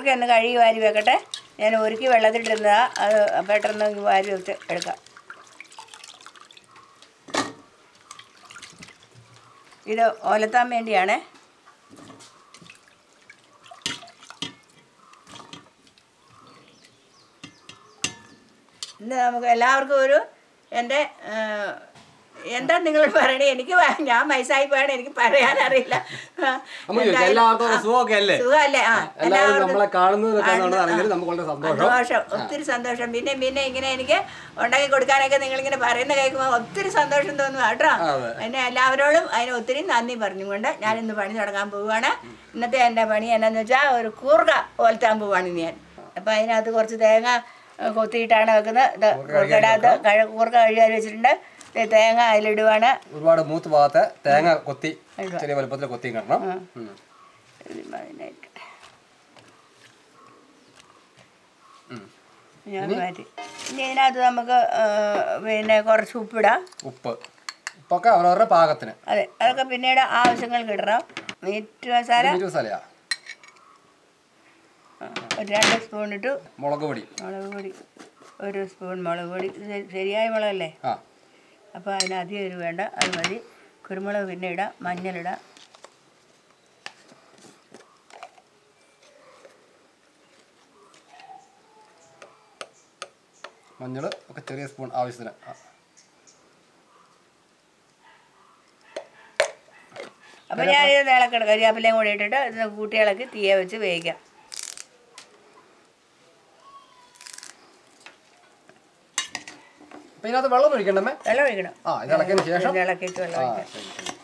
കൂർക്ക ഒന്ന് കഴുകി വാരി വെക്കട്ടെ ഞാൻ ഒരുക്കി വെള്ളത്തിലിരുന്നതാ അത് പെട്ടെന്ന് വാരി വെച്ച് എടുക്കാം ഇത് ഒലത്താൻ വേണ്ടിയാണേ ഇന്ന് നമുക്ക് എല്ലാവർക്കും ഒരു എൻ്റെ ആ, എന്താ നിങ്ങൾ പറയണേ എനിക്ക് വ- ഞാൻ വയസ്സായി പോയാണ് എനിക്ക് പറയാനറിയില്ല ആ, നമുക്ക് ചോദിക്കാം, എന്തായാലും- എല്ലാവർക്കും ആ, സുഖമൊക്കെ അല്ലേ സുഖമല്ലേ ആ എല്ലാവരും എല്ലാവർക്കും നമ്മളെ കാണുന്നതൊക്കെ ആ, ആണെങ്കിൽ നമുക്ക് വളരെ സന്തോഷം സന്തോഷം ഒത്തിരി സന്തോഷം പിന്നെ പിന്നെ ഇങ്ങനെ എനിക്ക് ഉണ്ടാക്കി കൊടുക്കാനൊക്കെ നിങ്ങൾ ഇങ്ങനെ പറയുന്ന കേൾക്കുമ്പോൾ ഒത്തിരി സന്തോഷം തോന്നുന്നു കേട്ടോ അതെ. എന്നെ എല്ലാവരോടും അതിന് ഒത്തിരി നന്ദി പറഞ്ഞുകൊണ്ട് ഞാൻ ഇന്ന് പണി തുടങ്ങാൻ പോവുകയാണ് ഇന്നത്തെ എൻ്റെ പണി എന്നാന്ന് വെച്ചാൽ ഒരു കൂർക്ക പോലത്താൻ പോവാണ് ഞാൻ അപ്പം അതിനകത്ത് കുറച്ച് തേങ്ങ ഏ, കൊത്തിയിട്ടാണ് വെക്കുന്നത് ഇത് കൂർക്കടകത്ത് കഴ കൂർക്ക കഴുകാൻ വെച്ചിട്ടുണ്ട് ദേ തേങ്ങ അതിലിടുവാണ് ഒരുപാട് മൂത്ത് ഭാഗത്തെ തേങ്ങ കൊത്തി ചെറിയ വലുപ്പത്തിൽ കൊത്തി കിടണം ഉം. അതിനായിട്ട് ഉം. ഞാൻ മാറ്റി ഇനി ഇതിനകത്ത് നമുക്ക് ഏ, പിന്നെ കുറച്ച് ഉപ്പിടാം ഉപ്പ് ഉപ്പൊക്കെ അവരവരുടെ പാകത്തിന് അതെ അതൊക്കെ പിന്നീട് ആവശ്യങ്ങൾക്ക് ഇടണം മീറ്റ് മസാല ഇരുപത് സ്ഥലയാ ആ, ഒരു രണ്ട് സ്പൂൺ ഇട്ടു മുളക് പൊടി മുളക് പൊടി ഒരു സ്പൂൺ മുളക് പൊടി ഇത് ശരിയായ മുളകല്ലേ ആ അപ്പോൾ അതിന് അധികം ഒരു വേണ്ട അത് മതി കുരുമുളക് പിന്നെ ഇടാം മഞ്ഞളിടാം മഞ്ഞൾ ഒക്കെ ചെറിയ സ്പൂൺ ആവശ്യത്തിന് ആ. അപ്പോൾ ഞാനിത് ഇളക്കിട കരിയാപ്പിലയും കൂടി ഇട്ടിട്ട് ഇത് കൂട്ടി ഇളക്കി തീയെ വെച്ച് വേവിക്കാം അപ്പൊ ഇതിനകത്ത് വെള്ളം ഒഴിക്കണ്ടമ്മേ വെള്ളം ഒഴിക്കണം ആ ഇത് ഇളക്കിയതിന് ശേഷം ഇത് ഇളക്കിയിട്ട് വെള്ളം ആ ഒഴിക്കാം ശരി ശരി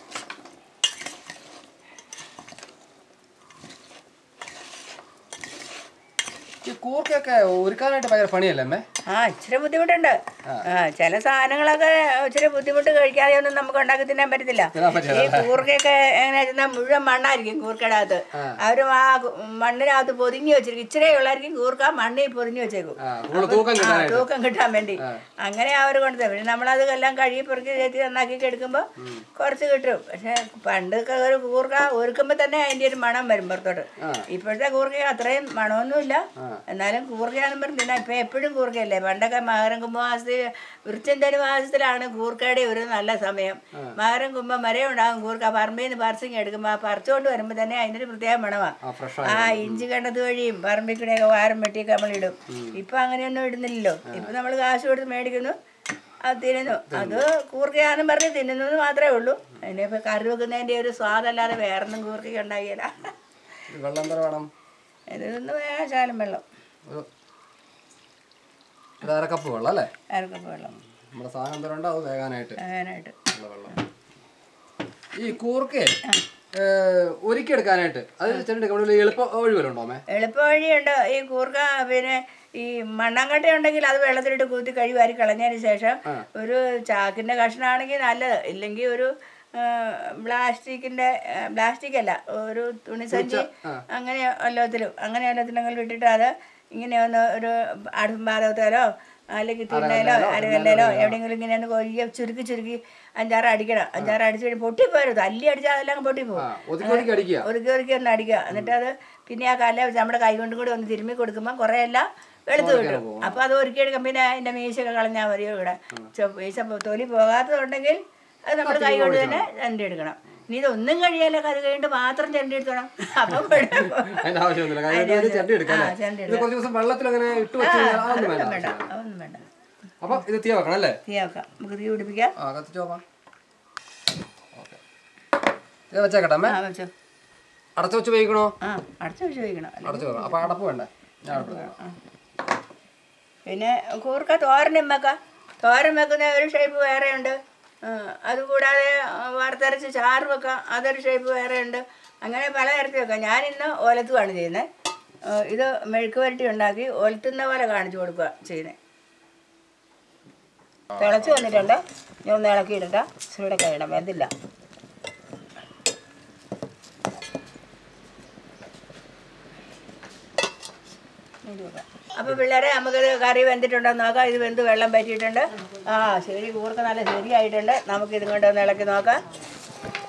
ഈ കൂർക്കയൊക്കെ ഒരുക്കാനായിട്ട് ഭയങ്കര പണിയല്ലേ അമ്മേ ആ ഇച്ചിരി ബുദ്ധിമുട്ടുണ്ട് ആ ചില സാധനങ്ങളൊക്കെ ഇച്ചിരി ബുദ്ധിമുട്ട് കഴിക്കാതെ ഒന്നും നമുക്ക് ഉണ്ടാക്കി തിന്നാൻ പറ്റത്തില്ല തിന്നാൻ പറ്റില്ല ഈ കൂർക്കയൊക്കെ എങ്ങനെയാ വെച്ചാൽ മുഴുവൻ മണ്ണായിരിക്കും കൂർക്കയുടെ അകത്ത് അവരും ആ കു- മണ്ണിനകത്ത് പൊതിഞ്ഞ് വെച്ചിരിക്കും ഇച്ചിരി ഉള്ളായിരിക്കും കൂർക്ക മണ്ണിൽ പൊതിഞ്ഞ് വെച്ചേക്കും ആ കൂടുതൽ തൂക്കം ആ, കിട്ടാനായിട്ട് തൂക്കം കിട്ടാൻ വേണ്ടി അങ്ങനെ അവർ കൊണ്ടുതരും പിന്നെ നമ്മളത് എല്ലാം കഴുകി പെറുക്കി ചേച്ചി നന്നാക്കി എടുക്കുമ്പോൾ കുറച്ച് കിട്ടും പക്ഷെ പണ്ടൊക്കെ ഒരു കൂർക്ക ഒരുക്കുമ്പോൾ തന്നെ അതിൻ്റെ ഒരു മണം വരും പുറത്തോട്ട് ഇപ്പോഴത്തെ കൂർക്ക അത്രയും മണമൊന്നുമില്ല എന്നാലും കൂർക്കയാണെന്ന് പറഞ്ഞ് തിന്നാം ഇപ്പം എപ്പോഴും കൂർക്കയല്ലേ പണ്ടൊക്കെ മകരം കുംഭമാസത്തിൽ വൃച്ചൻ്റെ മാസത്തിലാണ് കൂർക്കയുടെ ഒരു നല്ല സമയം മകരം കുംഭം മരം ഉണ്ടാകും കൂർക്ക പറമ്പിൽ നിന്ന് പറിച്ചിങ് എടുക്കുമ്പോൾ ആ പറിച്ചുകൊണ്ട് വരുമ്പോൾ തന്നെ അതിനൊരു പ്രത്യേക മണമാണ് ആ ഫ്രഷ് ആ ഇഞ്ചി കണ്ടത് വഴിയും പറമ്പിൽ കൂടെയൊക്കെ വാരം വെട്ടിയൊക്കെ നമ്മൾ ഇടും ഇപ്പൊ അങ്ങനെയൊന്നും ഇടുന്നില്ലല്ലോ ഇപ്പൊ നമ്മൾ കാശ് കൊടുത്ത് മേടിക്കുന്നു അത് തിന്നുന്നു അത് കൂർക്കയാണെന്നും പറഞ്ഞ് തിന്നുന്നത് മാത്രമേ ഉള്ളൂ അതിനിപ്പോ കറി വെക്കുന്നതിന്റെ ഒരു സ്വാദല്ലാതെ വേറൊന്നും കൂർക്കയ്ക്ക് ഉണ്ടാകില്ല വെള്ളം എന്തര വേണം ഇതൊന്ന് ശാലം വെള്ളം ഒരു ഒരു അര കപ്പ് വെള്ളം അല്ലേ അരക്കപ്പ് വെള്ളം നമ്മുടെ സാധനം എന്തോരം ഉണ്ടോ അത് വേകാനായിട്ട് അങ്ങനായിട്ട് ഉള്ള വെള്ളം ഈ കൂർക്കയെ ഒരുക്കിയെടുക്കാനായിട്ട് അത് ചെറിയ ഇവിടെ എളുപ്പ വഴി വല്ലതും ഉണ്ടോ അമ്മേ എളുപ്പ വഴിയുണ്ട് ഈ കൂർക്ക പിന്നെ ഈ മണ്ണാങ്കട്ട ഉണ്ടെങ്കിൽ അത് വെള്ളത്തിലിട്ട് കുത്തി കഴി വാരി കളഞ്ഞതിന് ശേഷം ഒരു ചാക്കിൻ്റെ കഷ്ണമാണെങ്കിൽ നല്ലത് ഇല്ലെങ്കിൽ ഒരു പ്ലാസ്റ്റിക്കിൻ്റെ പ്ലാസ്റ്റിക് അല്ല ഒരു തുണിസഞ്ചി അങ്ങനെ എല്ലാത്തിലും അങ്ങനെ എല്ലാത്തിലും ഇട്ടിട്ട് അത് ഇങ്ങനെ ഒന്ന് ഒരു അടുപ്പും പാതകത്തേലോ അല്ലെങ്കിൽ തിണ്ണയിലോ അരകല്ലേലോ എവിടെയെങ്കിലും ഇങ്ങനെ ഒന്ന് കൊയ്യ ചുരുക്കി ചുരുക്കി അഞ്ചാറ് അടിക്കണം അഞ്ചാറ് അടിച്ച് കഴിഞ്ഞ് പൊട്ടിപ്പോരും തല്ലി അടിച്ചാൽ അതെല്ലാം പൊട്ടിപ്പോകും ആ ഒതുക്കി ഒതുക്കി അടിക്കുക ഒതുക്കി ഒതുക്കി ഒന്ന് അടിക്കുക എന്നിട്ട് അത് പിന്നെ ആ കല്ല വെച്ച് നമ്മുടെ കൈ കൊണ്ടും കൂടി ഒന്ന് തിരുമ്മി കൊടുക്കുമ്പോൾ കുറേ എല്ലാം വെളുത്ത് കിട്ടും അപ്പോൾ അത് ഒരുക്കിയെടുക്കാം പിന്നെ അതിൻ്റെ മീശയൊക്കെ കളഞ്ഞാൽ മതിയോ ഇവിടെ ചെ- മീശ പോ- തൊലി പോകാത്തതുണ്ടെങ്കിൽ അത് നമ്മൾ കൈ കൊണ്ട് തന്നെ ചണ്ടി എടുക്കണം ഇനി ഇതൊന്നും കഴിയാലോ അത് കഴിഞ്ഞിട്ട് മാത്രം ചണ്ടി എടുത്തോണം അപ്പം പെടും. അതിന്റെ ആവശ്യമൊന്നുമില്ല കാര്യം ഇത് ചട്ടി എടുക്കാം ആ, അല്ലേ? ചണ്ടി ഇത് കുറച്ച് ദിവസം വെള്ളത്തിൽ അങ്ങനെ ഇട്ട് വെച്ച് കഴിഞ്ഞാൽ അതൊന്നും വേണ്ട വേണ്ട അതൊന്നും വേണ്ട അപ്പൊ ഇത് തീ വെക്കണം അല്ലേ തീ വെക്കാം നമുക്ക് തീ പിടിപ്പിക്കാം ആ കത്തിച്ച് നോക്കാം ഓക്കെ ഇത് വെച്ചേക്കട്ടെ അമ്മേ ആ വെച്ചോ അടച്ചു വെച്ച് വേവിക്കണോ ആ അടച്ചു വെച്ച് വയ്ക്കണം അല്ലേ അടച്ചു വെക്കണം അപ്പൊ അടപ്പ് വേണ്ടേ ഞാൻ അടുപ്പ് വെക്കാം. പിന്നെ കൂർക്ക തോരനും വെക്കാം തോരൻ വെക്കുന്ന ഒരു ഷേപ്പ് വേറെ ഉണ്ട് അതുകൂടാതെ ആ, വറുത്തരച്ച് ചാറ് വെക്കാം അതൊരു ഷേപ്പ് വേറെ ഉണ്ട് അങ്ങനെ പലതരത്തിൽ വെക്കാം ഞാനിന്ന് ഒലത്തുവാണ് ചെയ്യുന്നത് ഇത് മെഴുക്ക് വരട്ടി ഉണ്ടാക്കി ഒലത്തുന്ന പോലെ കാണിച്ചു കൊടുക്കുക ചെയ്യുന്നത് തിളച്ച് വന്നിട്ടുണ്ട് ഞാൻ ഒന്ന് ഇളക്കി ഇടണ്ട ഇവിടെ കഴിയണം വെന്തില്ല അപ്പോൾ പിള്ളേരെ നമുക്കിത് കറി വെന്തിട്ടുണ്ടോ എന്ന് നോക്കാം ഇത് വെന്ത് വെള്ളം പറ്റിയിട്ടുണ്ട് ആ ശരി കൂർക്ക നല്ല ശരിയായിട്ടുണ്ട് നമുക്ക് ഇതും കൊണ്ട് ഒന്ന് ഇളക്കി നോക്കാം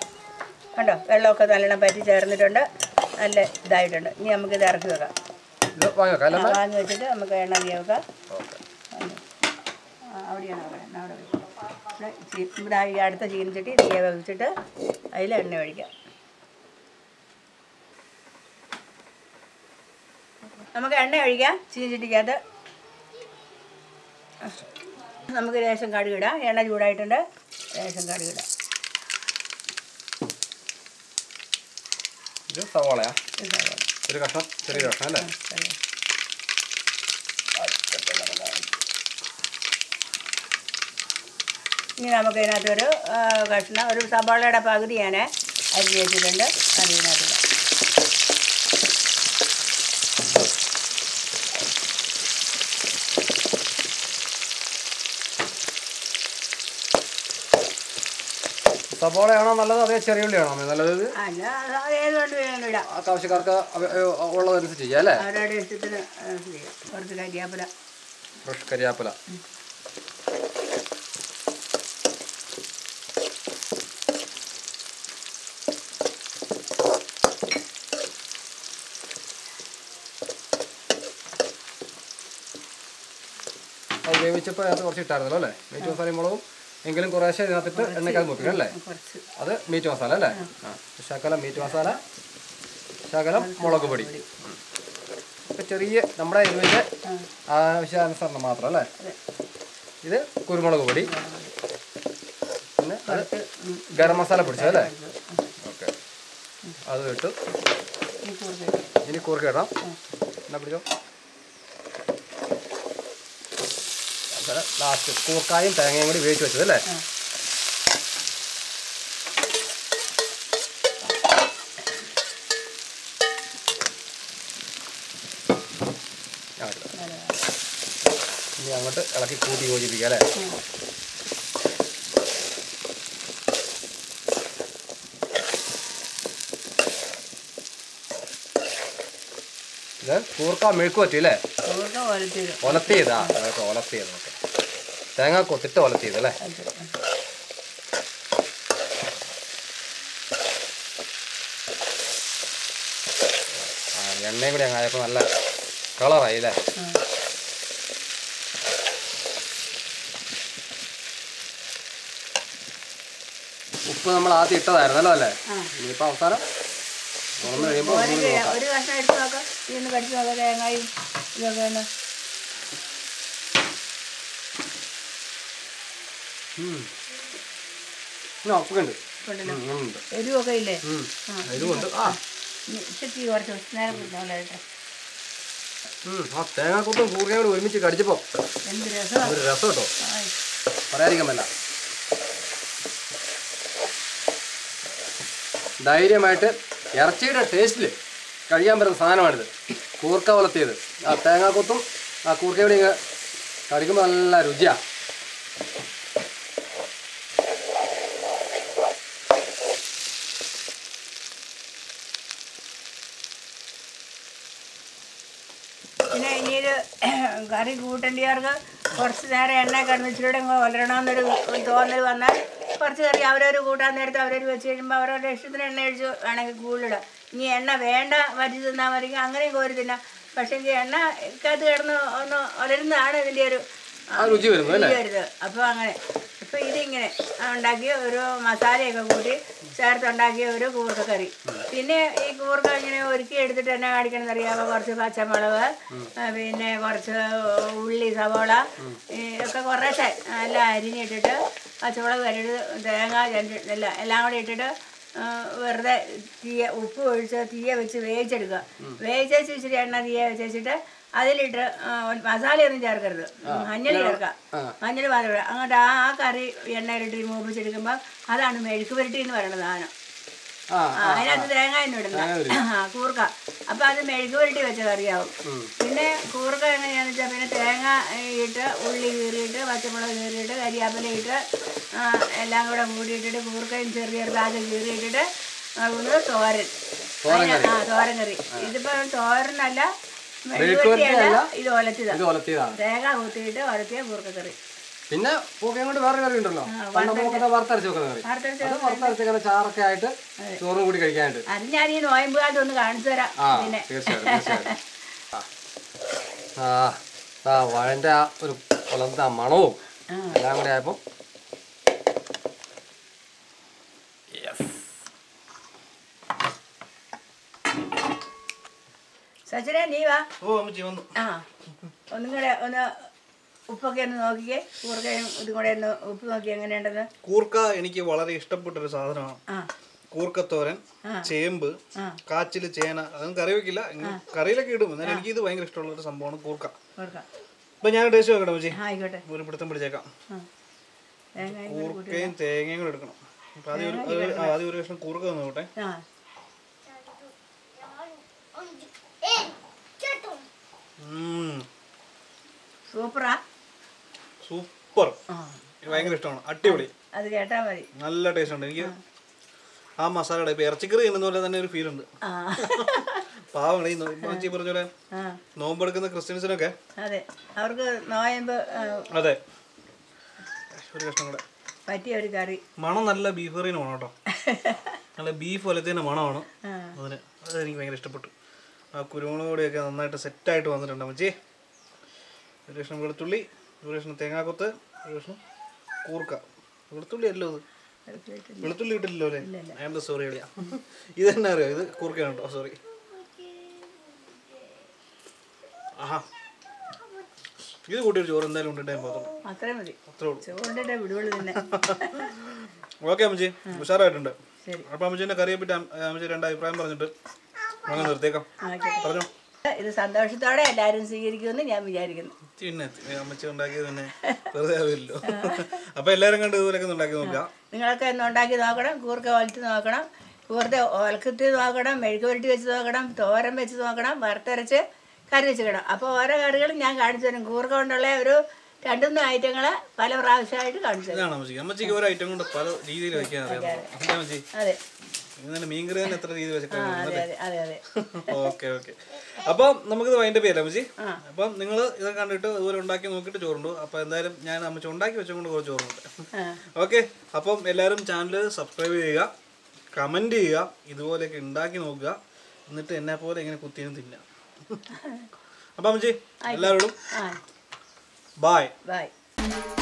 കണ്ടോ വെള്ളമൊക്കെ നല്ലോണം പറ്റി ചേർന്നിട്ടുണ്ട് നല്ല ഇതായിട്ടുണ്ട് ഇനി നമുക്കിത് ഇറക്കി വെക്കാം ഇത് വാങ്ങി വെക്കാം അല്ലേ അമ്മേ? വാങ്ങി വെച്ചിട്ട് നമുക്ക് എണ്ണ തീ വെക്കാം ഓക്കെ ആ, അവിടെയാണ് അവിടെ എണ്ണ അവിടെ വെക്കാം ഇവിടെ ചീ- ഇവിടെ ഈ അടുത്ത ചീനിച്ചട്ടി തീയ വെച്ചിട്ട് അതിൽ എണ്ണ ഒഴിക്കാം നമുക്ക് എണ്ണ ഒഴിക്കാം ചീനിച്ചട്ടിക്കകത്ത് നമുക്ക് ലേശം കടുകിടാം എണ്ണ ചൂടായിട്ടുണ്ട് ലേശം കടുകിടാം ഇത് സവാളയാ ഇത് സവാള. ഒരു കഷ്ണം ചെറിയൊരു കഷ്ണം അല്ലേ സവാള. ഇനി നമുക്ക് ഇതിനകത്തൊരു ആ, കഷ്ണം ഒരു സവാളയുടെ പകുതി ഞാൻ അരിഞ്ഞ് വെച്ചിട്ടുണ്ട് അത് ഇതിനകത്തിടാം സവാളയാണോ നല്ലത് അതേ ചെറിയ ഉള്ളിയാണോ അമ്മേ നല്ലത് ഇത്? അല്ല അത് ഏത് കൊണ്ട് വേണം ഇടാം ആ ആവശ്യക്കാർക്ക് അവ- ഏ, ഉള്ളതനുസരിച്ച് ചെയ്യാം അല്ലേ അവരുടെ ഇഷ്ടത്തിന് ആ, ചെയ്യാം കുറച്ച് കരിയാപ്പില ഫ്രഷ് കരിയാപ്പില അത് വേവിച്ചപ്പോൾ അതിനകത്ത് കുറച്ച് ഇട്ടായിരുന്നല്ലോ അല്ലേ മീറ്റ് മസാലയും മുളകും എങ്കിലും കുറേശ്ശെ ഇതിനകത്തിട്ട് എണ്ണയ്ക്കകത്ത് മുപ്പിക്കണം അല്ലേ കുറച്ച് അത് മീറ്റ് മസാല അല്ലേ ആ ശകലം മീറ്റ് മസാല ശകലം മുളക് പൊടി ഇപ്പം ചെറിയ നമ്മുടെ എരിവിൻ്റെ ആവശ്യാനുസരണം മാത്രം അല്ലേ ഇത് കുരുമുളക് പൊടി പിന്നെ അത് ഗരം മസാല പൊടിച്ചത് അല്ലേ ഓക്കെ അത് ഇട്ടു ഈ കൂർക്ക ഇനി കൂർക്ക ഇടാം എന്നാ പിടിച്ചോ ലാസ്റ്റ് കൂർക്കായും തേങ്ങയും കൂടി വേവിച്ച് വെച്ചത് അല്ലേ ആ, ഇടാം. ഇനി അങ്ങോട്ട് ഇളക്കി കൂട്ടി യോജിപ്പിക്കുക അല്ലേ ഇത് കൂർക്ക മെഴുക്ക് പറ്റി അല്ലേ കൂർക്ക ഒലത്തിടും ഒലത്തിയതാ അതൊക്കെ ഒലത്തിയത് ഓക്കെ തേങ്ങ കൊത്തിട്ട് ഒലത്തിയത് അല്ലേ ആ എണ്ണയും കൂടി അങ്ങ് ആയപ്പോൾ നല്ല കളറായി അല്ലേ ഉപ്പ് നമ്മൾ ആദ്യം ഇട്ടതായിരുന്നല്ലോ അല്ലേ ആ. ഇനിയിപ്പോൾ അവസാനം തുറന്നു കഴിയുമ്പോൾ ഒരു ഒരു കഷ്ണം എടുത്ത് നോക്കാം ഇതൊന്ന് കടിച്ച് നോക്കാം തേങ്ങയും ഇതൊക്കെ ഒന്ന് ഉപ്പുണ്ട് കൊണ്ടല്ലോ ഉണ്ട് എരിവൊക്കെ ഇല്ലേ ഉം. എരിവുണ്ട് ആ ഇനി ഇച്ചിരി കുറച്ച് നേരം കുടിച്ചാലോ കേട്ടോ ഉം. ആ തേങ്ങാക്കൊത്തും കൂർക്കയും കൂടി ഒരുമിച്ച് കടിച്ചപ്പോൾ എന്ത് രസമാണ് ഒരു രസം കേട്ടോ പറയാതിരിക്കാൻ പറ്റില്ല ധൈര്യമായിട്ട് ഇറച്ചിയുടെ ടേസ്റ്റിൽ കഴിയാൻ പറ്റുന്ന സാധനമാണിത് കൂർക്ക വളർത്തിയത് ആ തേങ്ങാക്കൊത്തും ആ കൂർക്കയുടെ ഇങ്ങ് കടിക്കുമ്പോൾ നല്ല രുചിയാണ് പിന്നെ ഇനി ഇത് കറി കൂട്ടേണ്ടിയവർക്ക് കുറച്ച് നേരം എണ്ണ കിടന്ന് ഇച്ചിരി അങ്ങ് വളരണമെന്നൊരു തോന്നൽ വന്നാൽ കുറച്ച് കറി അവരവർ കൂട്ടാൻ നേരത്തെ അവരവർ വെച്ച് കഴിയുമ്പോൾ അവരവരുടെ ഇഷ്ടത്തിന് എണ്ണ ഒഴിച്ച് വേണമെങ്കിൽ കൂടുതലിടാം ഇനി എണ്ണ വേണ്ട വറ്റി തിന്നാൽ മതി അങ്ങനെയും കോരി തിന്നാം പക്ഷേ എങ്കിൽ എണ്ണ കത്ത് കിടന്ന് ഒന്ന് വളരുന്നതാണ് ഇതിൻ്റെ ഒരു ആ രുചി വരുന്നത് അല്ലേ രുചി വരുന്നത് അപ്പോൾ അങ്ങനെ ഇപ്പോൾ ഇതിങ്ങനെ ഉണ്ടാക്കിയ ഒരു മസാലയൊക്കെ കൂട്ടി ചേർത്തുണ്ടാക്കിയ ഒരു കൂർക്കക്കറി പിന്നെ ഈ കൂർക്ക ഇങ്ങനെ ഒരുക്കി എടുത്തിട്ട് എന്നെ കാണിക്കണമെന്ന് അറിയാമോ കുറച്ച് പച്ചമുളക് ആ, പിന്നെ കുറച്ച് ഉള്ളി സവോള ഈ ഒക്കെ കുറേശ്ശെ എല്ലാം അരിഞ്ഞിട്ടിട്ട് പച്ചമുളക് അരിഞ്ഞിട്ട് തേങ്ങ ചണ്ടി എല്ലാം എല്ലാം കൂടി ഇട്ടിട്ട് ആ, വെറുതെ തീയ ഉപ്പ് ഒഴിച്ച് തീയ വെച്ച് വേവിച്ചെടുക്കുക വേവിച്ചേച്ച് ഇച്ചിരി എണ്ണ തീയ വെച്ചിട്ട് അതിലിട്ട് ആ, മസാലയൊന്നും ചേർക്കരുത് മഞ്ഞൾ ചേർക്കാം മഞ്ഞൾ മാത്രം ഇടുക. അങ്ങോട്ട് ആ ആ കറി എണ്ണയിലിട്ട് മൂപ്പിച്ചെടുക്കുമ്പോൾ അതാണ് മെഴുക്ക് പുരട്ടി എന്ന് പറയുന്നത് സാധനം ആ ആ, അതിനകത്ത് തേങ്ങ തന്നെ ഇടുന്നത് ആ കൂർക്ക അപ്പം അത് മെഴുക്ക് പുരട്ടി വെച്ച കറിയാവും പിന്നെ കൂർക്ക എങ്ങനെയാണെന്ന് വെച്ചാൽ പിന്നെ തേങ്ങ ഇട്ട് ഉള്ളി കീറിയിട്ട് പച്ചമുളക് കീറിയിട്ട് കരിയാപ്പില ഇട്ട് ആ, എല്ലാം കൂടെ കൂടിയിട്ടിട്ട് കൂർക്കയും ചെറിയ ചെറുതാക്കി കീറിയിട്ടിട്ട് ഒന്ന് തോരൻ അതിന് ആ തോരൻ കറി ഇതിപ്പോൾ തോരനല്ല മെഴുക്ക് പുരട്ടിയല്ല ഇത് ഒലത്തിയതാണ് ഇത് ഒലത്തിയതാണ് തേങ്ങ കൂത്തിയിട്ട് ഒലത്തിയ കൂർക്കക്കറി പിന്നെ പൂക്കയും കൊണ്ട് വേറെ കറി ഉണ്ടല്ലോ പണ്ട് നമുക്കൊക്കെ വറുത്തരച്ച് വെക്കുന്ന കറി വറുത്തരച്ച് അത് വറുത്തരച്ച് ചാറൊക്കെ ആയിട്ട് ചോറും കൂടി കഴിക്കാനായിട്ട് അത് ഞാൻ ഈ നോയമ്പ് കാലത്ത് ഒന്ന് കാണിച്ചു തരാം ആ പിന്നെ തീർച്ചയായും തീർച്ചയായും ആ ആ ആ വാഴൻ്റെ ആ ഒരു കുളന്ത മണവും ആ എല്ലാം കൂടെ ആയപ്പോൾ സച്ചിനെ നീ വാ ഓ അമ്മച്ചി വന്നു ആ ഒന്നും കൂടെ ഒന്ന് ഉപ്പൊക്കെ ഒന്ന് നോക്കിക്കേ കൂർക്കയും ഇതും കൂടെ ഒന്ന് ഉപ്പ് നോക്കി എങ്ങനെയുണ്ടെന്ന് കൂർക്ക എനിക്ക് വളരെ ഇഷ്ടപ്പെട്ട ഒരു സാധനമാണ് ആ കൂർക്കത്തോരൻ ആ. ചേമ്പ് ആ. കാച്ചില് ചേന അതൊന്നും കറി വെക്കില്ല എങ്കിലും കറിയിലൊക്കെ ഇടും എന്നാലും എനിക്ക് ഇത് ഭയങ്കര ഇഷ്ടമുള്ള ഒരു സംഭവമാണ് കൂർക്ക കൂർക്ക അപ്പൊ ഞാൻ ടേസ്റ്റ് നോക്കട്ടെ അമ്മച്ചി ആ ആയിക്കോട്ടെ ഒരു പിടുത്തം പിടിച്ചേക്കാം ആ തേങ്ങയും കൂടി കൂട്ടി കൂർക്കയും തേങ്ങയും കൂടെ എടുക്കണം അപ്പൊ ആദ്യം ഒരു ഒരു- ആ, ആദ്യം ഒരു കഷ്ണം കൂർക്ക തന്നു നോട്ടെ ആ സൂപ്പറാ സൂപ്പർ ആ ഭയങ്കര ഇഷ്ടമാണ് അടിപൊളി അത് കേട്ടാ മതി നല്ല ടേസ്റ്റ് ഉണ്ട് എനിക്ക് ആ മസാലയുടെ ഇപ്പൊ ഇറച്ചിക്കറി എന്ന പോലെ തന്നെ ഒരു ഫീൽ ഉണ്ട് ആ പാവങ്ങൾ ഈ നോ- അമ്മച്ചി പറഞ്ഞ പോലെ ആ നോമ്പെടുക്കുന്ന ക്രിസ്ത്യൻസിനൊക്കെ അതെ അവർക്ക് നോയമ്പ് ആ, അതെ ഒരു കഷ്ണം കൂടെ പറ്റിയ ഒരു കറി മണം നല്ല ബീഫ് കറീന് മണം കേട്ടോ നല്ല ബീഫ് പോലത്തെ മണമാണ് ആ അതിന് അത് എനിക്ക് ഭയങ്കര ഇഷ്ടപ്പെട്ടു ആ കുരുമുളക് പൊടിയൊക്കെ നന്നായിട്ട് സെറ്റായിട്ട് വന്നിട്ടുണ്ട് അമ്മച്ചി ഒരു കഷ്ണം വെളുത്തുള്ളി ഒരു കഷ്ണം തേങ്ങാക്കൊത്ത് ഒരു കഷ്ണം കൂർക്ക വെളുത്തുള്ളി അല്ലോ അത് വെളുത്തുള്ളി ഇട്ടില്ലല്ലോ അല്ലേ ഐ ആം ദ സോറി എളിയാ ഇത് തന്നെ അറിയോ ഇത് കൂർക്കയാണ് കേട്ടോ സോറി ആഹാ ഇത് കൂട്ടിയൊരു ചോറ് എന്തായാലും ഉണ്ടിട്ടേ പോകത്തുള്ളൂ അത്രയും മതി അത്രേ ഉള്ളൂ ചോറിൻ്റെ വിടുവള്ളി തന്നെ ഓക്കെ അമ്മച്ചി ഉഷാറായിട്ടുണ്ട് ശരി അപ്പൊ അമ്മച്ചിന്റെ കറിയെ പറ്റി അമ്മ- അമ്മച്ചി രണ്ട് അഭിപ്രായം പറഞ്ഞിട്ട് അങ്ങനെ നിർത്തേക്കാം ആയിക്കോട്ടെ പറഞ്ഞോ ഇത് സന്തോഷത്തോടെ എല്ലാവരും സ്വീകരിക്കുമെന്ന് ഞാൻ വിചാരിക്കുന്നു പിന്നെ അമ്മച്ചി ഉണ്ടാക്കിയത് തന്നെ വെറുതെ ആവില്ലല്ലോ അപ്പൊ എല്ലാരും കണ്ട് ഇതുപോലെയൊക്കെ ഒന്ന് ഉണ്ടാക്കി നോക്കുക നിങ്ങളൊക്കെ ഒന്ന് ഉണ്ടാക്കി നോക്കണം കൂർക്ക ഒലത്തി നോക്കണം കൂർത്ത ഒലക്കത്തി നോക്കണം മെഴുക്ക് പുരട്ടി വെച്ച് നോക്കണം തോരൻ വെച്ച് നോക്കണം വറുത്തരച്ച് കറി വെച്ചിടണം അപ്പോൾ ഓരോ കറികളും ഞാൻ കാണിച്ചു തരും കൂർക്ക കൊണ്ടുള്ള ഒരു രണ്ടുമൂന്ന് ഐറ്റങ്ങൾ പല പ്രാവശ്യമായിട്ട് കാണിച്ചു തരും ഇതാണ് അമ്മച്ചിക്ക് അമ്മച്ചിക്ക് ഓരോ ഐറ്റം കൊണ്ട് പല രീതിയിൽ വെക്കാൻ അറിയാം എന്താ അമ്മച്ചി അതെ ഇന്നലെ മീൻകറി തന്നെ എത്ര രീതി ആ വെച്ചിട്ടാണ് അതെ അതെ അതെ അതെ ഓക്കെ ഓക്കെ അപ്പം നമുക്കിത് വൈൻഡ് അപ്പ് ചെയ്യാം അമ്മച്ചി ആ. അപ്പം നിങ്ങൾ ഇത് കണ്ടിട്ട് ഇതുപോലെ ഉണ്ടാക്കി നോക്കിയിട്ട് ചോറുണ്ടു അപ്പം എന്തായാലും ഞാൻ അമ്മച്ചി ഉണ്ടാക്കി വെച്ചുകൊണ്ട് കുറച്ച് ചോറുണ്ട് ആ ഓക്കെ അപ്പം എല്ലാവരും ചാനൽ സബ്സ്ക്രൈബ് ചെയ്യുക കമൻറ്റ് ചെയ്യുക ഇതുപോലെയൊക്കെ ഉണ്ടാക്കി നോക്കുക എന്നിട്ട് എന്നെ പോലെ ഇങ്ങനെ കുത്തിയും തിന്നാം അപ്പം അമ്മച്ചി എല്ലാവരോടും ആ ബായ് ബൈ